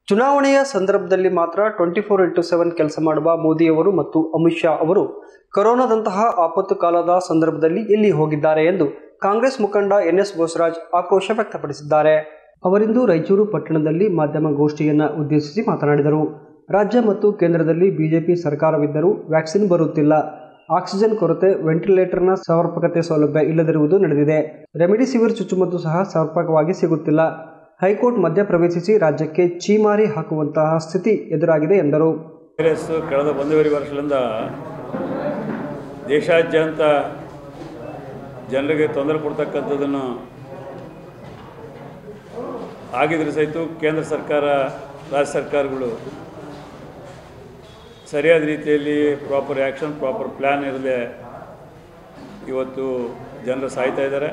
ಚುನಾವಣೆಯ ಸಂದರ್ಭದಲ್ಲಿ ಮಾತ್ರ ಟ್ವೆಂಟಿ ಫೋರ್ ಇಂಟು ಸೆವೆನ್ ಕೆಲಸ ಮಾಡುವ ಮೋದಿಯವರು ಮತ್ತು ಅಮಿತ್ ಶಾ ಅವರು ಕೊರೋನಾದಂತಹ ಆಪತ್ತು ಕಾಲದ ಸಂದರ್ಭದಲ್ಲಿ ಎಲ್ಲಿ ಹೋಗಿದ್ದಾರೆ ಎಂದು ಕಾಂಗ್ರೆಸ್ ಮುಖಂಡ ಎನ್ ಎಸ್ ಬೋಸರಾಜ್ ಆಕ್ರೋಶ ವ್ಯಕ್ತಪಡಿಸಿದ್ದಾರೆ ಅವರಿಂದು ರಾಯಚೂರು ಪಟ್ಟಣದಲ್ಲಿ ಮಾಧ್ಯಮ ಗೋಷ್ಠಿಯನ್ನು ಉದ್ದೇಶಿಸಿ ಮಾತನಾಡಿದರು ರಾಜ್ಯ ಮತ್ತು ಕೇಂದ್ರದಲ್ಲಿ ಬಿಜೆಪಿ ಸರ್ಕಾರವಿದ್ದರೂ ವ್ಯಾಕ್ಸಿನ್ ಬರುತ್ತಿಲ್ಲ ಆಕ್ಸಿಜನ್ ಕೊರತೆ ವೆಂಟಿಲೇಟರ್ನ ಸಮರ್ಪಕತೆ ಸೌಲಭ್ಯ ಇಲ್ಲದಿರುವುದು ನಡೆದಿದೆ ರೆಮಿಡಿಸಿವಿರ್ ಚುಚ್ಚುಮದ್ದು ಸಹ ಸಮರ್ಪಕವಾಗಿ ಸಿಗುತ್ತಿಲ್ಲ ಹೈಕೋರ್ಟ್ ಮಧ್ಯಪ್ರವೇಶಿಸಿ ರಾಜ್ಯಕ್ಕೆ ಚೀಮಾರಿ ಹಾಕುವಂತಹ ಸ್ಥಿತಿ ಎದುರಾಗಿದೆ ಎಂದರು ಕಾಂಗ್ರೆಸ್ ಕಳೆದ ಒಂದೂವರೆ ವರ್ಷಗಳಿಂದ ದೇಶಾದ್ಯಂತ ಜನರಿಗೆ ತೊಂದರೆ ಕೊಡ್ತಕ್ಕಂಥದ್ದನ್ನು ಆಗಿದ್ರೆ ಸಹಿತ ಕೇಂದ್ರ ಸರ್ಕಾರ ರಾಜ್ಯ ಸರ್ಕಾರಗಳು ಸರಿಯಾದ ರೀತಿಯಲ್ಲಿ ಪ್ರಾಪರ್ ಆ್ಯಕ್ಷನ್ ಪ್ರಾಪರ್ ಪ್ಲ್ಯಾನ್ ಇರದೆ ಇವತ್ತು ಜನರು ಸಾಯ್ತಾ ಇದ್ದಾರೆ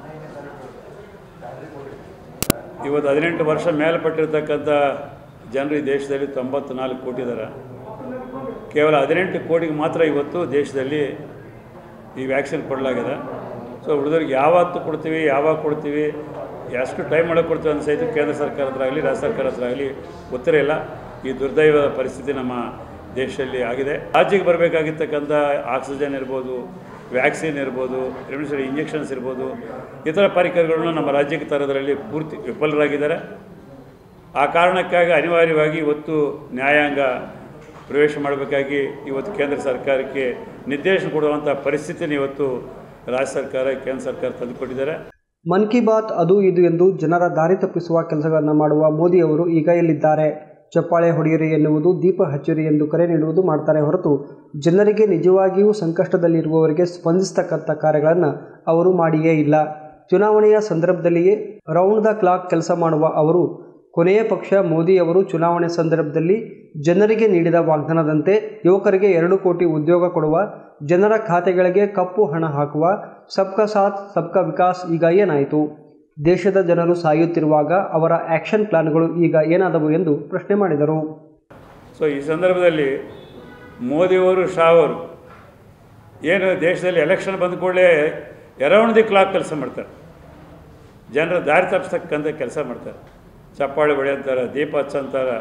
ಇವತ್ತು ಹದಿನೆಂಟು ವರ್ಷ ಮೇಲ್ಪಟ್ಟಿರ್ತಕ್ಕಂಥ ಜನರು ಈ ದೇಶದಲ್ಲಿ ತೊಂಬತ್ತು ನಾಲ್ಕು ಕೋಟಿ ಇದ್ದಾರೆ ಕೇವಲ ಹದಿನೆಂಟು ಕೋಟಿಗೆ ಮಾತ್ರ ಇವತ್ತು ದೇಶದಲ್ಲಿ ಈ ವ್ಯಾಕ್ಸಿನ್ ಕೊಡಲಾಗಿದೆ ಸೊ ಉಳಿದವ್ರಿಗೆ ಯಾವತ್ತು ಕೊಡ್ತೀವಿ ಯಾವಾಗ ಕೊಡ್ತೀವಿ ಎಷ್ಟು ಟೈಮ್ ಒಳಗೆ ಕೊಡ್ತೀವಿ ಅಂತ ಸಹಿತ ಕೇಂದ್ರ ಸರ್ಕಾರ ಹತ್ರ ಆಗಲಿ ರಾಜ್ಯ ಸರ್ಕಾರ ಹತ್ರ ಆಗಲಿ ಉತ್ತರ ಇಲ್ಲ ಈ ದುರ್ದೈವದ ಪರಿಸ್ಥಿತಿ ನಮ್ಮ ದೇಶದಲ್ಲಿ ಆಗಿದೆ ರಾಜ್ಯಕ್ಕೆ ಬರಬೇಕಾಗಿರ್ತಕ್ಕಂಥ ಆಕ್ಸಿಜನ್ ಇರ್ಬೋದು ವ್ಯಾಕ್ಸಿನ್ ಇರ್ಬೋದು ರೆಮಿಡಿಸಿವಿರ್ ಇಂಜೆಕ್ಷನ್ಸ್ ಇರ್ಬೋದು ಇತರ ಪರಿಕರಗಳನ್ನು ನಮ್ಮ ರಾಜ್ಯಕ್ಕೆ ತರೋದರಲ್ಲಿ ಪೂರ್ತಿ ವಿಫಲರಾಗಿದ್ದಾರೆ ಆ ಕಾರಣಕ್ಕಾಗಿ ಅನಿವಾರ್ಯವಾಗಿ ಇವತ್ತು ನ್ಯಾಯಾಂಗ ಪ್ರವೇಶ ಮಾಡಬೇಕಾಗಿ ಇವತ್ತು ಕೇಂದ್ರ ಸರ್ಕಾರಕ್ಕೆ ನಿರ್ದೇಶನ ಕೊಡುವಂಥ ಪರಿಸ್ಥಿತಿನ ಇವತ್ತು ರಾಜ್ಯ ಸರ್ಕಾರ ಕೇಂದ್ರ ಸರ್ಕಾರ ತಂದುಕೊಟ್ಟಿದ್ದಾರೆ ಮನ್ ಕಿ ಬಾತ್ ಅದು ಇದು ಎಂದು ಜನರ ದಾರಿ ತಪ್ಪಿಸುವ ಕೆಲಸಗಳನ್ನು ಮಾಡುವ ಮೋದಿಯವರು ಈಗ ಎಲ್ಲಿದ್ದಾರೆ ಚಪ್ಪಾಳೆ ಹೊಡೆಯಿರಿ ಎನ್ನುವುದು ದೀಪ ಹಚ್ಚಿರಿ ಎಂದು ಕರೆ ನೀಡುವುದು ಮಾಡ್ತಾರೆ ಹೊರತು ಜನರಿಗೆ ನಿಜವಾಗಿಯೂ ಸಂಕಷ್ಟದಲ್ಲಿರುವವರಿಗೆ ಸ್ಪಂದಿಸ್ತಕ್ಕಂಥ ಕಾರ್ಯಗಳನ್ನು ಅವರು ಮಾಡಿಯೇ ಇಲ್ಲ ಚುನಾವಣೆಯ ಸಂದರ್ಭದಲ್ಲಿಯೇ ರೌಂಡ್ ದ ಕ್ಲಾಕ್ ಕೆಲಸ ಮಾಡುವ ಅವರು ಕೊನೆಯ ಪಕ್ಷ ಮೋದಿಯವರು ಚುನಾವಣೆ ಸಂದರ್ಭದಲ್ಲಿ ಜನರಿಗೆ ನೀಡಿದ ವಾಗ್ದಾನದಂತೆ ಯುವಕರಿಗೆ ಎರಡು ಕೋಟಿ ಉದ್ಯೋಗ ಕೊಡುವ ಜನರ ಖಾತೆಗಳಿಗೆ ಕಪ್ಪು ಹಣ ಹಾಕುವ ಸಬ್ಕಾ ಸಾಥ್ ಸಬ್ಕಾ ವಿಕಾಸ್ ಈಗ ಏನಾಯಿತು ದೇಶದ ಜನರು ಸಾಯುತ್ತಿರುವಾಗ ಅವರ ಆಕ್ಷನ್ ಪ್ಲಾನ್ಗಳು ಈಗ ಏನಾದವು ಎಂದು ಪ್ರಶ್ನೆ ಮಾಡಿದರು ಸೊ ಈ ಸಂದರ್ಭದಲ್ಲಿ ಮೋದಿಯವರು ಶಾ ಅವರು ಏನು ದೇಶದಲ್ಲಿ ಎಲೆಕ್ಷನ್ ಬಂದ ಕೂಡಲೇ ಎರೌಂಡ್ ದಿ ಕ್ಲಾಕ್ ಕೆಲಸ ಮಾಡ್ತಾರೆ ಜನರ ದಾರಿ ತಪ್ಪಿಸ್ತಕ್ಕಂಥ ಕೆಲಸ ಮಾಡ್ತಾರೆ ಚಪ್ಪಾಳೆ ಹೊಡೆಯಂತಾರೆ ದೀಪ ಹಚ್ಚಂತಾರೆ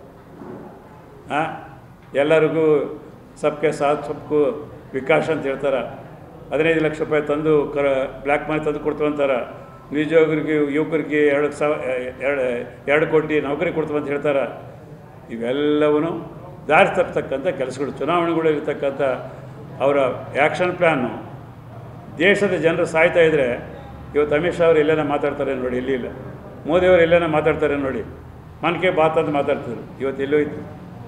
ಹಾಂ ಎಲ್ಲರಿಗೂ ಸಬ್ಕೆ ಸಾಥ್ ಸಬ್ಕು ವಿಕಾಸ್ ಅಂತ ಹೇಳ್ತಾರೆ ಹದಿನೈದು ಲಕ್ಷ ರೂಪಾಯಿ ತಂದು ಕರ ಬ್ಲ್ಯಾಕ್ ಮನಿ ತಂದು ಕೊಡ್ತೀವಿ ಅಂತಾರೆ ನಿರುದ್ಯೋಗರಿಗೆ ಯುವಕರಿಗೆ ಎರಡು ಸಾವ ಎರಡು ಎರಡು ಕೋಟಿ ನೌಕರಿ ಕೊಡ್ತೀವಿ ಅಂತ ಹೇಳ್ತಾರೆ ಇವೆಲ್ಲವೂ ದಾರಿ ತಪ್ಪತಕ್ಕಂಥ ಕೆಲಸಗಳು ಚುನಾವಣೆಗಳಿರ್ತಕ್ಕಂಥ ಅವರ ಆ್ಯಕ್ಷನ್ ಪ್ಲ್ಯಾನು ದೇಶದ ಜನರು ಸಾಯ್ತಾ ಇದ್ದರೆ ಇವತ್ತು ಅಮಿತ್ ಶಾ ಅವರು ಎಲ್ಲೇನ ಮಾತಾಡ್ತಾರೆ ನೋಡಿ ಇಲ್ಲಿ ಇಲ್ಲ ಮೋದಿಯವರು ಎಲ್ಲೇನ ಮಾತಾಡ್ತಾರೆ ನೋಡಿ ಮನ್ ಕಿ ಬಾತ್ ಅಂತ ಮಾತಾಡ್ತಿದ್ರು ಇವತ್ತು ಎಲ್ಲೋ ಇತ್ತು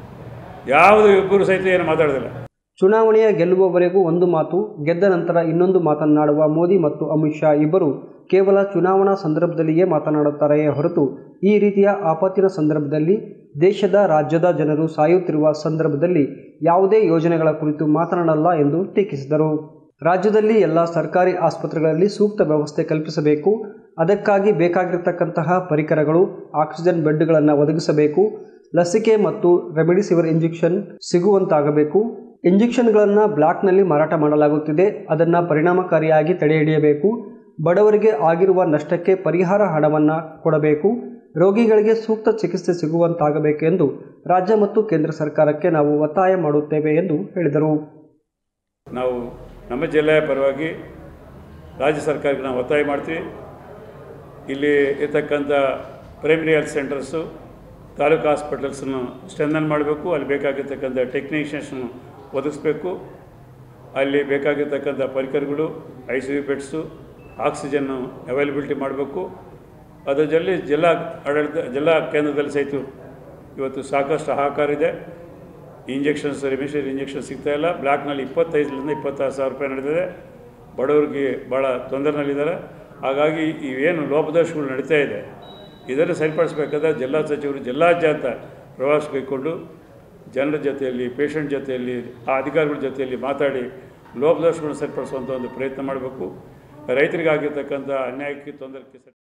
ಯಾವುದು ಇಬ್ಬರು ಸಹಿತ ಏನು ಮಾತಾಡೋದಿಲ್ಲ ಚುನಾವಣೆಯ ಗೆಲ್ಲುವವರೆಗೂ ಒಂದು ಮಾತು ಗೆದ್ದ ನಂತರ ಇನ್ನೊಂದು ಮಾತನಾಡುವ ಮೋದಿ ಮತ್ತು ಅಮಿತ್ ಶಾ ಇಬ್ಬರು ಕೇವಲ ಚುನಾವಣಾ ಸಂದರ್ಭದಲ್ಲಿಯೇ ಮಾತನಾಡುತ್ತಾರೆಯೇ ಹೊರತು ಈ ರೀತಿಯ ಆಪತ್ತಿನ ಸಂದರ್ಭದಲ್ಲಿ ದೇಶದ ರಾಜ್ಯದ ಜನರು ಸಾಯುತ್ತಿರುವ ಸಂದರ್ಭದಲ್ಲಿ ಯಾವುದೇ ಯೋಜನೆಗಳ ಕುರಿತು ಮಾತನಾಡಲ್ಲ ಎಂದು ಟೀಕಿಸಿದರು ರಾಜ್ಯದಲ್ಲಿ ಎಲ್ಲ ಸರ್ಕಾರಿ ಆಸ್ಪತ್ರೆಗಳಲ್ಲಿ ಸೂಕ್ತ ವ್ಯವಸ್ಥೆ ಕಲ್ಪಿಸಬೇಕು ಅದಕ್ಕಾಗಿ ಬೇಕಾಗಿರತಕ್ಕಂತಹ ಪರಿಕರಗಳು ಆಕ್ಸಿಜನ್ ಬೆಡ್ಗಳನ್ನು ಒದಗಿಸಬೇಕು ಲಸಿಕೆ ಮತ್ತು ರೆಮಿಡಿಸಿವಿರ್ ಇಂಜೆಕ್ಷನ್ ಸಿಗುವಂತಾಗಬೇಕು ಇಂಜೆಕ್ಷನ್ಗಳನ್ನು ಬ್ಲಾಕ್ನಲ್ಲಿ ಮಾರಾಟ ಮಾಡಲಾಗುತ್ತಿದೆ ಅದನ್ನು ಪರಿಣಾಮಕಾರಿಯಾಗಿ ತಡೆಹಿಡಿಯಬೇಕು ಬಡವರಿಗೆ ಆಗಿರುವ ನಷ್ಟಕ್ಕೆ ಪರಿಹಾರ ಹಣವನ್ನು ಕೊಡಬೇಕು ರೋಗಿಗಳಿಗೆ ಸೂಕ್ತ ಚಿಕಿತ್ಸೆ ಸಿಗುವಂತಾಗಬೇಕು ಎಂದು ರಾಜ್ಯ ಮತ್ತು ಕೇಂದ್ರ ಸರ್ಕಾರಕ್ಕೆ ನಾವು ಒತ್ತಾಯ ಮಾಡುತ್ತೇವೆ ಎಂದು ಹೇಳಿದರು ನಾವು ನಮ್ಮ ಜಿಲ್ಲೆಯ ಪರವಾಗಿ ರಾಜ್ಯ ಸರ್ಕಾರಕ್ಕೆ ನಾವು ಒತ್ತಾಯ ಮಾಡ್ತೀವಿ ಇಲ್ಲಿ ಇರ್ತಕ್ಕಂಥ ಪ್ರೈಮರಿ ಹೆಲ್ತ್ ಸೆಂಟರ್ಸು ತಾಲೂಕು ಹಾಸ್ಪಿಟಲ್ಸನ್ನು ಸ್ಟ್ರೆಂದನ್ ಮಾಡಬೇಕು ಅಲ್ಲಿ ಬೇಕಾಗಿರ್ತಕ್ಕಂಥ ಟೆಕ್ನಿಷಿಯನ್ಸನ್ನು ಒದಗಿಸ್ಬೇಕು ಅಲ್ಲಿ ಬೇಕಾಗಿರ್ತಕ್ಕಂಥ ಪರಿಕರಗಳು ಐ ಸಿ ಯು ಬೆಡ್ಸು ಆಕ್ಸಿಜನ್ನು ಅವೈಲಬಿಲಿಟಿ ಮಾಡಬೇಕು ಅದರ ಜೊತೆ ಜಿಲ್ಲಾ ಆಡಳಿತ ಜಿಲ್ಲಾ ಕೇಂದ್ರದಲ್ಲಿ ಸಹಿತ ಇವತ್ತು ಸಾಕಷ್ಟು ಹಾಹಾಕಾರ ಇದೆ ಇಂಜೆಕ್ಷನ್ಸ್ ರೆಮಿಷನ್ ಇಂಜೆಕ್ಷನ್ ಸಿಗ್ತಾ ಇಲ್ಲ ಬ್ಲ್ಯಾಕ್ನಲ್ಲಿ ಇಪ್ಪತ್ತೈದರಿಂದ ಇಪ್ಪತ್ತಾರು ಸಾವಿರ ರೂಪಾಯಿ ನಡೆದಿದೆ ಬಡವರಿಗೆ ಭಾಳ ತೊಂದರೆನಲ್ಲಿದ್ದಾರೆ ಹಾಗಾಗಿ ಇವೇನು ಲೋಪದೋಷಗಳು ನಡೀತಾ ಇದೆ ಇದನ್ನು ಸರಿಪಡಿಸಬೇಕಾದ್ರೆ ಜಿಲ್ಲಾ ಸಚಿವರು ಜಿಲ್ಲಾದ್ಯಂತ ಪ್ರವಾಸ ಕೈಗೊಂಡು ಜನರ ಜೊತೆಯಲ್ಲಿ ಪೇಷಂಟ್ ಜೊತೆಯಲ್ಲಿ ಆ ಅಧಿಕಾರಿಗಳ ಜೊತೆಯಲ್ಲಿ ಮಾತಾಡಿ ಲೋಪದೋಷಗಳನ್ನು ಸರಿಪಡಿಸುವಂಥ ಒಂದು ಪ್ರಯತ್ನ ಮಾಡಬೇಕು ರೈತರಿಗಾಗಿರ್ತಕ್ಕಂಥ ಅನ್ಯಾಯಕ್ಕೆ ತೊಂದರೆಗೆ